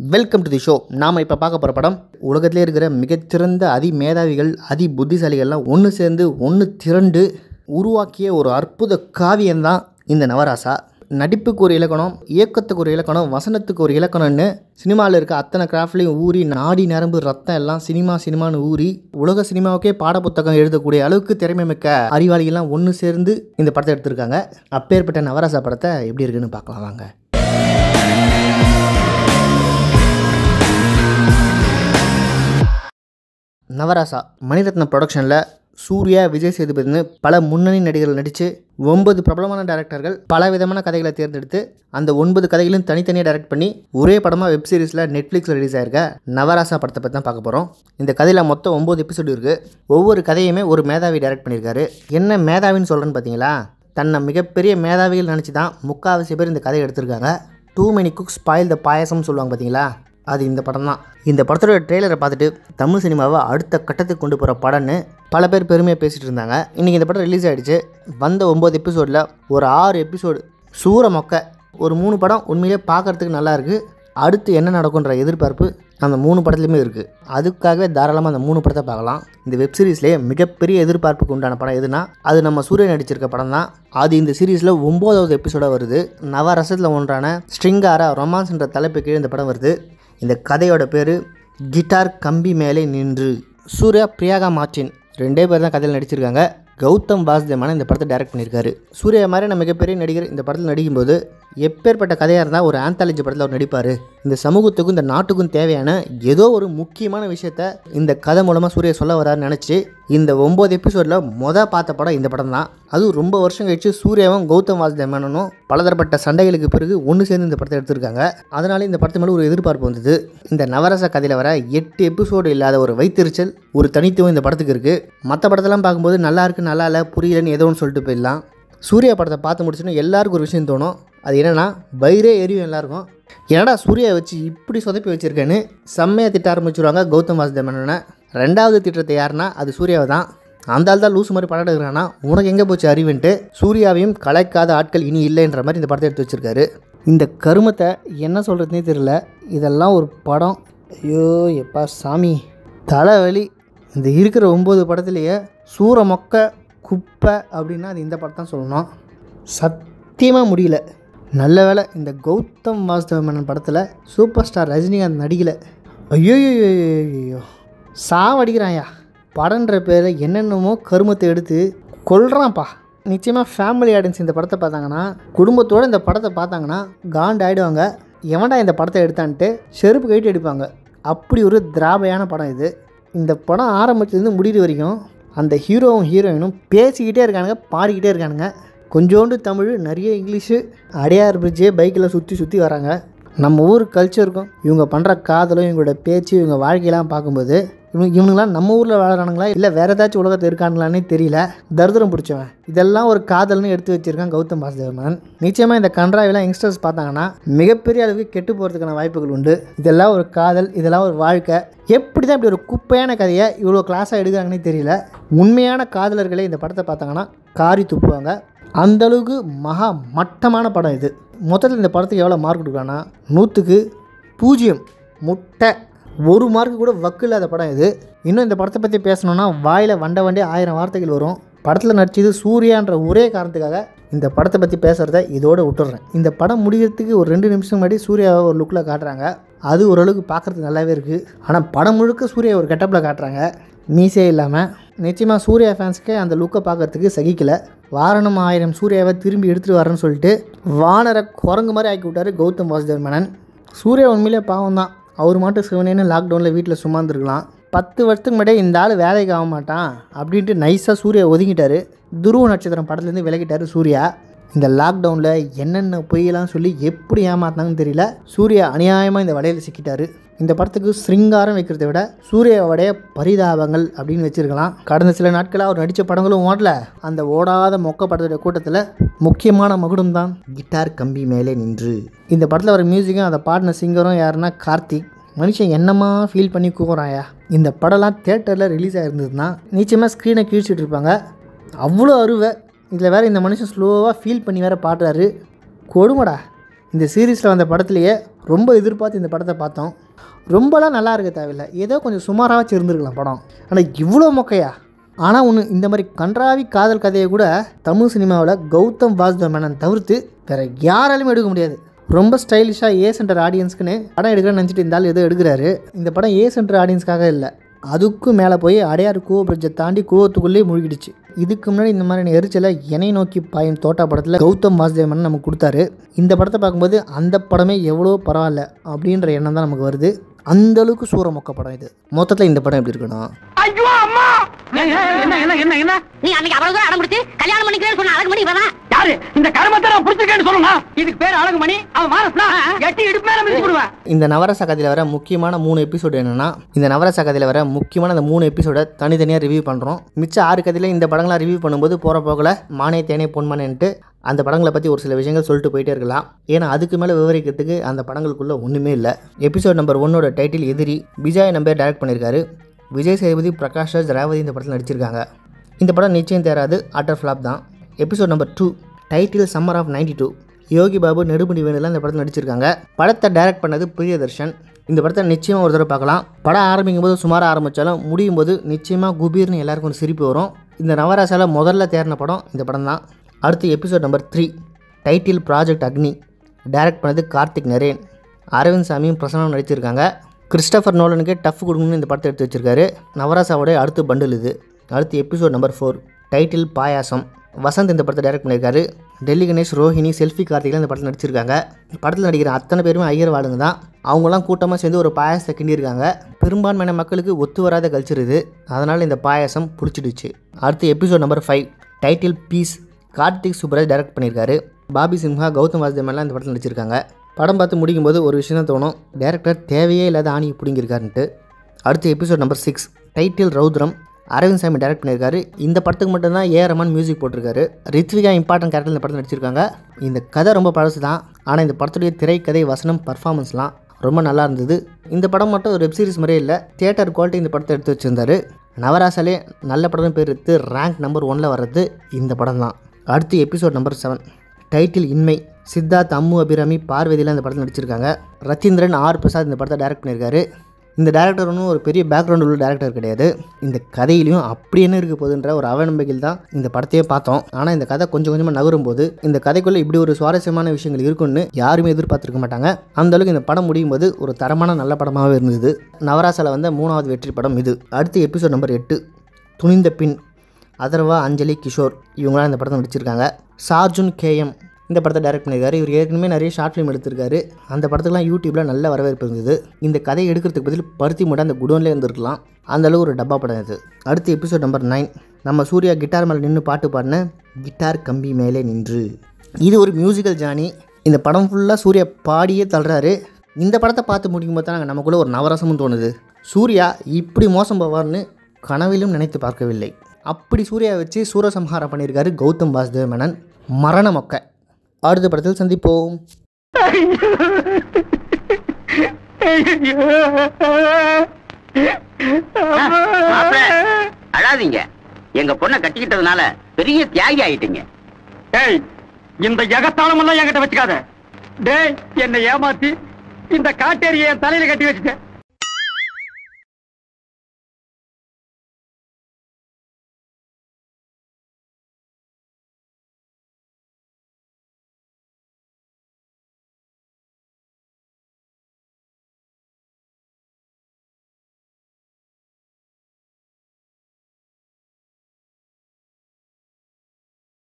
welcome to the show நாம் இப்போ பார்க்க போகிற படம் உலகத்திலே இருக்கிற மிகச்சிறந்த அதி மேதாவிகள் அதி புத்திசாலிகள்லாம் ஒன்று சேர்ந்து ஒன்று திரண்டு உருவாக்கிய ஒரு அற்புத காவியம்தான் இந்த நவராசா நடிப்புக்கு ஒரு இலக்கணம் இயக்கத்துக்கு ஒரு இலக்கணம் வசனத்துக்கு ஒரு இலக்கணம்னு சினிமாவில் இருக்க அத்தனை கிராஃப்ட்லேயும் ஊறி நாடி நரம்பு ரத்தம் எல்லாம் சினிமா சினிமான்னு ஊறி உலக சினிமாவுக்கே பாடப்புத்தகம் எழுதக்கூடிய அளவுக்கு திறமை மிக்க அறிவாளிகள்லாம் ஒன்று சேர்ந்து இந்த படத்தை எடுத்திருக்காங்க அப்பேற்பட்ட நவராசா படத்தை எப்படி இருக்குன்னு பார்க்கலாம் வாங்க நவராசா மணிரத்னம் ப்ரொடக்ஷனில் சூர்யா விஜய் சேதுபதினு பல முன்னணி நடிகர்கள் நடித்து ஒன்பது பிரபலமான டேரக்டர்கள் பல விதமான கதைகளை தேர்ந்தெடுத்து அந்த ஒன்பது கதைகளையும் தனித்தனியாக டைரக்ட் பண்ணி ஒரே படமாக வெப் சீரிஸில் நெட்ஃப்ளிக்ஸில் ரிலீஸ் ஆயிருக்க நவராசா படத்தை பற்றி தான் பார்க்க போகிறோம் இந்த கதையில் மொத்தம் ஒம்பது எபிசோடு இருக்குது ஒவ்வொரு கதையுமே ஒரு மேதாவி டைரக்ட் பண்ணியிருக்காரு என்ன மேதாவின்னு சொல்கிறேன்னு பார்த்தீங்களா தன்னை மிகப்பெரிய மேதாவிகள் நினச்சி தான் முக்கால்வாசி பேர் இந்த கதையை எடுத்திருக்காங்க too many cooks spoil the பாயசம்னு சொல்லுவாங்க பார்த்தீங்களா அது இந்த படம் தான் இந்த படத்தோட ட்ரெய்லரை பார்த்துட்டு தமிழ் சினிமாவை அடுத்த கட்டத்துக்கு கொண்டு போகிற படம்னு பல பேர் பெருமையாக பேசிகிட்டு இருந்தாங்க இன்றைக்கி இந்த படம் ரிலீஸ் ஆகிடுச்சு வந்த ஒம்பது எபிசோடில் ஒரு ஆறு எபிசோடு சூற மொக்க ஒரு மூணு படம் உண்மையிலே பார்க்குறதுக்கு நல்லா இருக்குது அடுத்து என்ன நடக்குன்ற எதிர்பார்ப்பு அந்த மூணு படத்துலையுமே இருக்குது அதுக்காகவே தாராளமாக அந்த மூணு படத்தை பார்க்கலாம் இந்த வெப் சீரிஸ்லேயே மிகப்பெரிய எதிர்பார்ப்புக்கு உண்டான படம் எதுனா அது நம்ம சூரியன் நடிச்சிருக்க படம் தான் அது இந்த சீரீஸில் ஒம்போதாவது எபிசோடாக வருது நவரசத்தில் ஒன்றான ஸ்ட்ரிங்காரா ரொமான்ஸ்ன்ற தலைப்பு கீழே இந்த படம் வருது இந்த கதையோட பேர் கிட்டார் கம்பி மேலே நின்று சூர்யா பிரியாகா மார்டின் ரெண்டே பேர் தான் கதையில் நடிச்சிருக்காங்க கௌதம் வாசுதேவன இந்த படத்தை டைரக்ட் பண்ணியிருக்காரு சூர்யா மாதிரியான மிகப்பெரிய நடிகர் இந்த படத்தில் நடிக்கும்போது எப்பேற்பட்ட கதையாக இருந்தால் ஒரு ஆந்தாலஜி படத்தில் அவர் நடிப்பார் இந்த சமூகத்துக்கும் இந்த நாட்டுக்கும் தேவையான ஏதோ ஒரு முக்கியமான விஷயத்த இந்த கதை மூலமாக சூர்யா சொல்ல வராருன்னு நினச்சி இந்த ஒம்பது எபிசோடில் மொதல் பார்த்த படம் இந்த படம் தான் அதுவும் ரொம்ப வருஷம் கழிச்சு சூர்யாவும் கௌதம் வாசுதேவனும் பலதரப்பட்ட சண்டைகளுக்கு பிறகு ஒன்று சேர்ந்து இந்த படத்தை எடுத்திருக்காங்க அதனால இந்த படத்து மேலே ஒரு எதிர்பார்ப்பு வந்தது இந்த நவரச கதையில் வர எட்டு எபிசோடு இல்லாத ஒரு வைத்தறிச்சல் ஒரு தனித்துவம் இந்த படத்துக்கு இருக்குது மற்ற படத்தெல்லாம் பார்க்கும்போது நல்லா இருக்கு நல்லா இல்லை புரியலன்னு ஏதோ ஒன்று சொல்லிட்டு போயிடலாம் சூர்யா படத்தை பார்த்து முடிச்சுன்னா எல்லாருக்கும் ஒரு விஷயம் தோணும் அது என்னென்னா வயிறே எரியும் எல்லாருக்கும் என்னடா சூர்யா வச்சு இப்படி சொதப்பி வச்சுருக்கேன்னு செம்மையாக திட்ட ஆரம்பிச்சுருவாங்க கௌதம் வாசுதேவனை ரெண்டாவது திட்டத்தை யாருன்னா அது சூர்யாவை தான் அந்த ஆள் தான் லூஸ் மாதிரி படம் எடுக்கிறான்னா உனக்கு எங்கே போச்சு அறிவுன்ட்டு சூர்யாவையும் கலைக்காத ஆட்கள் இனி இல்லைன்ற மாதிரி இந்த படத்தை எடுத்து வச்சுருக்காரு இந்த கருமத்தை என்ன சொல்கிறதுனே தெரியல இதெல்லாம் ஒரு படம் ஐயோ எப்பா சாமி தலைவலி இந்த இருக்கிற ஒம்பது படத்துலேயே சூற மொக்க குப்பை அப்படின்னா அது இந்த படம் தான் சொல்லணும் சத்தியமாக முடியல நல்ல வேளை இந்த கௌதம் வாசுதேவ மேனன் படத்தில் சூப்பர் ஸ்டார் ரஜினிகாந்த் நடிக்கலை ஐயோ ஐயோ சாவடிக்கிறான்யா படன்ற பேரில் என்னென்னமோ கருமத்தை எடுத்து கொல்றான்ப்பா நிச்சயமாக ஃபேமிலி ஆடியன்ஸ் இந்த படத்தை பார்த்தாங்கன்னா குடும்பத்தோடு இந்த படத்தை பார்த்தாங்கன்னா காண்ட் ஆகிடுவாங்க எவன்டா இந்த படத்தை எடுத்தான்ட்டு செருப்பு கைட்டு எடுப்பாங்க அப்படி ஒரு திராபையான படம் இது இந்த படம் ஆரம்பிச்சதுலேருந்து முடிவு வரைக்கும் அந்த ஹீரோவும் ஹீரோயினும் பேசிக்கிட்டே இருக்கானுங்க பாடிக்கிட்டே இருக்கானுங்க கொஞ்சோண்டு தமிழ் நிறைய இங்கிலீஷு அடையார் பிரிட்ஜே பைக்கில் சுற்றி சுற்றி வராங்க நம்ம ஊர் கல்ச்சருக்கும் இவங்க பண்ணுற காதலும் இவங்களோட பேச்சு இவங்க வாழ்க்கையெல்லாம் பார்க்கும்போது இவங்க இவனுங்களாம் நம்ம ஊரில் வாழறானுங்களா இல்லை வேறு ஏதாச்சும் உலகத்தில் இருக்கானுங்களானே தெரியல தரித்திரம் பிடிச்சவன் இதெல்லாம் ஒரு காதல்னு எடுத்து வச்சிருக்கான் கௌதம் வாசுதேவன் நிச்சயமாக இந்த கன்றாவெல்லாம் யங்ஸ்டர்ஸ் பார்த்தாங்கன்னா மிகப்பெரிய அளவுக்கு கெட்டு போகிறதுக்கான வாய்ப்புகள் உண்டு இதெல்லாம் ஒரு காதல் இதெல்லாம் ஒரு வாழ்க்கை எப்படி தான் இப்படி ஒரு குப்பையான கதையை இவ்வளோ கிளாஸாக எடுக்கிறாங்கன்னே தெரியல உண்மையான காதலர்களே இந்த படத்தை பார்த்தாங்கன்னா காரி துப்புவாங்க அந்த அளவுக்கு மகா மட்டமான படம் இது மொத்தத்தில் இந்த படத்துக்கு எவ்வளோ மார்க் கொடுக்குறான்னா நூற்றுக்கு பூஜ்ஜியம் முட்டை ஒரு மார்க் கூட வக்கு இல்லாத படம் இது இன்னும் இந்த படத்தை பற்றி பேசணுன்னா வாயில் வண்ட வண்டே ஆயிரம் வார்த்தைகள் வரும் படத்தில் நடிச்சது சூர்யான்ற ஒரே காரணத்துக்காக இந்த படத்தை பற்றி பேசுகிறத இதோடு விட்டுறேன் இந்த படம் முடிகிறதுக்கு ஒரு ரெண்டு நிமிஷம் முன்னாடி சூர்யாவை ஒரு லுக்கில் காட்டுறாங்க அது ஓரளவுக்கு பார்க்குறதுக்கு நல்லாவே இருக்குது ஆனால் படம் முழுக்க சூர்யா ஒரு கெட்டப்பில் காட்டுறாங்க மீசே இல்லாமல் நிச்சயமாக சூர்யா ஃபேன்ஸுக்கு அந்த லுக்கை பார்க்குறதுக்கு சகிக்கலை வாரணம் ஆயிரம் சூர்யாவை திரும்பி எடுத்துகிட்டு வரேன்னு சொல்லிட்டு வானரை குரங்கு மாதிரி ஆக்கி விட்டார் கௌதம் வாசுதேவ் மேனன் சூர்யா உண்மையிலே பாவம் தான் அவர் மட்டும் சிவனேன்னு லாக்டவுனில் வீட்டில் சும்மாந்துருக்கலாம் பத்து வருஷத்துக்கு முன்னாடியே இந்த ஆள் வேலைக்கு ஆக மாட்டான் அப்படின்ட்டு நைஸாக சூர்யா ஒதுங்கிட்டாரு துருவ நட்சத்திரம் படத்துலேருந்து விலகிட்டார் சூர்யா இந்த லாக்டவுனில் என்னென்ன பொய்யெல்லாம் சொல்லி எப்படி ஏமாத்தினாங்கன்னு தெரியல சூர்யா அநியாயமாக இந்த வலையில் சிக்கிட்டாரு இந்த படத்துக்கு ஸ்ருங்காரம் வைக்கிறத விட சூர்யாவுடைய பரிதாபங்கள் அப்படின்னு வச்சிருக்கலாம் கடந்த சில நாட்களாக அவர் நடித்த படங்களும் ஓடல அந்த ஓடாத மொக்க படத்துடைய கூட்டத்தில் முக்கியமான மகுடம் தான் கிட்டார் கம்பி மேலே நின்று இந்த படத்தில் வர மியூசிக்கும் அதை பாடின சிங்கரும் யாருன்னா கார்த்திக் மனுஷன் என்னமா ஃபீல் பண்ணி கூப்பிட்றாயா இந்த படம்லாம் தேட்டரில் ரிலீஸ் ஆகிருந்ததுன்னா நிச்சயமாக ஸ்க்ரீனை கிழிச்சிட்டு இருப்பாங்க அவ்வளோ அருவை இதில் வேறு இந்த மனுஷன் ஸ்லோவாக ஃபீல் பண்ணி வேறு பாடுறாரு கொடுமடா இந்த சீரீஸில் வந்த படத்துலையே ரொம்ப எதிர்பார்த்து இந்த படத்தை பார்த்தோம் ரொம்பலாம் நல்லா இருக்க தேவையில்லை ஏதோ கொஞ்சம் சுமாராக இருந்திருக்கலாம் படம் ஆனால் இவ்வளோ மொக்கையா ஆனால் ஒன்று இந்த மாதிரி கன்றாவி காதல் கதையை கூட தமிழ் சினிமாவில் கௌதம் வாசுதேவ் மேனன் தவிர்த்து வேறு யாராலையும் எடுக்க முடியாது ரொம்ப ஸ்டைலிஷாக ஏ சென்டர் ஆடியன்ஸ்க்குன்னு படம் எடுக்கிறேன்னு நினச்சிட்டு இந்த ஆள் ஏதோ எடுக்கிறாரு இந்த படம் ஏ சென்டர் ஆடியன்ஸ்க்காக இல்லை அதுக்கும் மேலே போய் அடையாறு கூவ பிரிட்ஜை தாண்டி கூவத்துக்குள்ளேயே மூழ்கிடுச்சு இதுக்கு முன்னாடி இந்த மாதிரி எரிச்சலை என்னை நோக்கி பாயும் தோட்டா படத்தில் கௌதம் வாசுதேவன் நமக்கு கொடுத்தாரு இந்த படத்தை பார்க்கும்போது அந்த படமே எவ்வளோ பரவாயில்ல அப்படின்ற எண்ணம் தான் நமக்கு வருது அந்த அளவுக்கு சூற மொக்க படம் இது மொத்தத்தில் இந்த படம் எப்படி இருக்கணும் ஐயோ அம்மா என்ன என்ன என்ன என்ன நீ அன்னைக்கு அவ்வளவு தூரம் அடம் பிடிச்சு கல்யாணம் பண்ணிக்கிறேன்னு சொன்ன அழகு மணி இவன் யாரு இந்த கருமத்தை நான் பிடிச்சிருக்கேன்னு சொல்லணும்னா இதுக்கு பேர் அழகுமணி அவன் மாரஸ்னா எட்டி இடுப்பு மேல மிதிச்சு விடுவேன் இந்த நவரச கதையில் வர முக்கியமான மூணு எபிசோடு என்னென்னா இந்த நவரச கதையில் வர முக்கியமான அந்த மூணு எபிசோடை தனித்தனியாக ரிவ்யூ பண்ணுறோம் மிச்ச ஆறு கதையில் இந்த படங்களை ரிவ்யூ பண்ணும்போது போகிற போக்கில் மானே தேனே பொன்மானேன்ட்டு அந்த படங்களை பற்றி ஒரு சில விஷயங்கள் சொல்லிட்டு போயிட்டே இருக்கலாம் ஏன்னா அதுக்கு மேலே விவரிக்கிறதுக்கு அந்த படங்களுக்குள்ளே ஒன்றுமே இல்லை எபிசோட் நம்பர் ஒன்னோட டைட்டில் எதிரி விஜய் நம்பர் டைரக்ட் பண்ணியிருக்காரு விஜய் சேதுபதி பிரகாஷ் ராஜ் ரேவதி இந்த படத்தில் நடிச்சிருக்காங்க இந்த படம் நிச்சயம் தேராது அட்டர் ஃப்ளாப் தான் episode number two title summer of ninety two Yogi Babu Nedumudi வேணுலாம் இந்த படத்தில் நடிச்சிருக்காங்க படத்தை டைரக்ட் பண்ணது பிரியதர்ஷன் இந்த படத்தை நிச்சயமாக ஒரு தடவை பார்க்கலாம் படம் ஆரம்பிக்கும் போது சுமாராக ஆரம்பித்தாலும் முடியும் போது நிச்சயமாக குபீர்னு எல்லாருக்கும் ஒரு சிரிப்பு வரும் இந்த நவராசால முதல்ல தேர்ன படம் இந்த படம் தான் அடுத்து episode number three title project Agni direct பண்ணது கார்த்திக் நரேன் அரவிந்த் சாமியும் பிரசனம் நடிச்சிருக்காங்க கிறிஸ்டபர் நோலனுக்கே டஃப் கொடுக்கணும்னு இந்த படத்தை எடுத்து வச்சிருக்காரு நவராசாவோட அடுத்த பண்டில் இது அடுத்து episode number four title Payasam Vasanth இந்த படத்தை டைரக்ட் பண்ணியிருக்காரு டெல்லி கணேஷ் ரோஹிணி செல்ஃபி கார்த்திகெலாம் இந்த படத்தில் நடிச்சிருக்காங்க படத்தில் நடிக்கிற அத்தனை பேருமே ஐயர் வாளுங்க தான் அவங்களாம் கூட்டமாக சேர்ந்து ஒரு பாயாசத்தை கிண்டியிருக்காங்க பெரும்பான்மையான மக்களுக்கு ஒத்து வராத கல்ச்சர் இது அதனால் இந்த பாயாசம் பிடிச்சிடுச்சு அடுத்து episode number five title peace Karthik Subbaraj direct பண்ணியிருக்காரு பாபி சிம்ஹா கௌதம் வாசுதேவன்லாம் இந்த படத்தில் நடிச்சிருக்காங்க படம் பார்த்து முடிக்கும் போது ஒரு விஷயம் தான் தோணும் டேரக்டர் தேவையே இல்லாத ஆணி பிடிங்கிருக்காருன்ட்டு அடுத்து episode number six title Roudram Aravind Swami direct பண்ணியிருக்காரு இந்த படத்துக்கு மட்டும்தான் ஏ ரமான் மியூசிக் போட்டிருக்காரு ரித்விகா இம்பார்ட்டன்ட் கேரக்டர் இந்த படத்தில் நடிச்சிருக்காங்க இந்த கதை ரொம்ப பழசு தான் ஆனால் இந்த படத்துடைய திரைக்கதை வசனம் பர்ஃபார்மன்ஸ்லாம் ரொம்ப நல்லா இருந்தது இந்த படம் மட்டும் ஒரு வெப் சீரிஸ் மாதிரியே இல்லை தியேட்டர் குவாலிட்டி இந்த படத்தை எடுத்து வச்சிருந்தாரு நவராசாலே நல்ல படம் பேர் எடுத்து ரேங்க் நம்பர் ஒனில் வர்றது இந்த படம் தான் அடுத்து எபிசோட் நம்பர் செவன் டைட்டில் இன்மை சித்தார்த் அம்மு அபிராமி பார்வதிலாம் இந்த படத்தில் நடிச்சிருக்காங்க ரத்தீந்திரன் ஆர் பிரசாத் இந்த படத்தை டைரக்ட் பண்ணியிருக்காரு இந்த டேரக்டர் ஒன்றும் ஒரு பெரிய பேக்ரவுண்ட் உள்ள டேரக்டர் கிடையாது இந்த கதையிலையும் அப்படி என்ன இருக்க போகுதுன்ற ஒரு அவநம்பிக்கையில் தான் இந்த படத்தையே பார்த்தோம் ஆனால் இந்த கதை கொஞ்சம் கொஞ்சமாக நகரும் போது இந்த கதைக்குள்ளே இப்படி ஒரு சுவாரஸ்யமான விஷயங்கள் இருக்குன்னு யாருமே எதிர்பார்த்துருக்க மாட்டாங்க அந்த அளவுக்கு இந்த படம் முடியும் போது ஒரு தரமான நல்ல படமாகவே இருந்தது நவராசால வந்த மூணாவது வெற்றி படம் இது அடுத்து எபிசோட் நம்பர் எட்டு துணிந்த பின் அதர்வா அஞ்சலி கிஷோர் இவங்களாம் இந்த படத்தை நடிச்சிருக்காங்க சார்ஜுன் கேஎம் இந்த படத்தை டைரக்ட் பண்ணியிருக்காரு இவர் ஏற்கனவே நிறைய ஷார்ட் ஃபிலிம் எடுத்திருக்காரு அந்த படத்துக்குலாம் யூடியூப்பில் நல்ல வரவேற்பு இருந்தது இந்த கதையை எடுக்கிறதுக்கு பதில் பருத்தி மூட்டை அந்த குடோன்லேயே இருந்திருக்கலாம் அந்த அளவு ஒரு டப்பா படம் இது அடுத்து எபிசோட் நம்பர் நைன் நம்ம சூர்யா கிட்டார் மேலே நின்று பாட்டு பாடின கிட்டார் கம்பி மேலே நின்று இது ஒரு மியூசிக்கல் ஜானி இந்த படம் ஃபுல்லாக சூர்யா பாடியே தள்ளுறாரு இந்த படத்தை பார்த்து முடிக்கும் போது தான் நமக்குள்ளே ஒரு நவரசமும் தோணுது சூர்யா இப்படி மோசம் போவார்னு கனவிலும் நினைத்து பார்க்கவில்லை அப்படி சூர்யா வச்சு சூரசம்ஹாரம் பண்ணியிருக்காரு கௌதம் வாசுதேவ மேனன் மரண மொக்க அடுத்த படத்தில் சந்திப்போம் மாப்பிள, அழாதீங்க எங்க பொண்ணை கட்டிக்கிட்டதுனால பெரிய தியாகி ஆயிட்டீங்க ஏய் இந்த எகத்தாளம் எல்லாம் என்கிட்ட வச்சுக்காத டேய் என்னை ஏமாத்தி இந்த காட்டேரியை என் தலையில கட்டி வச்சுட்டேன்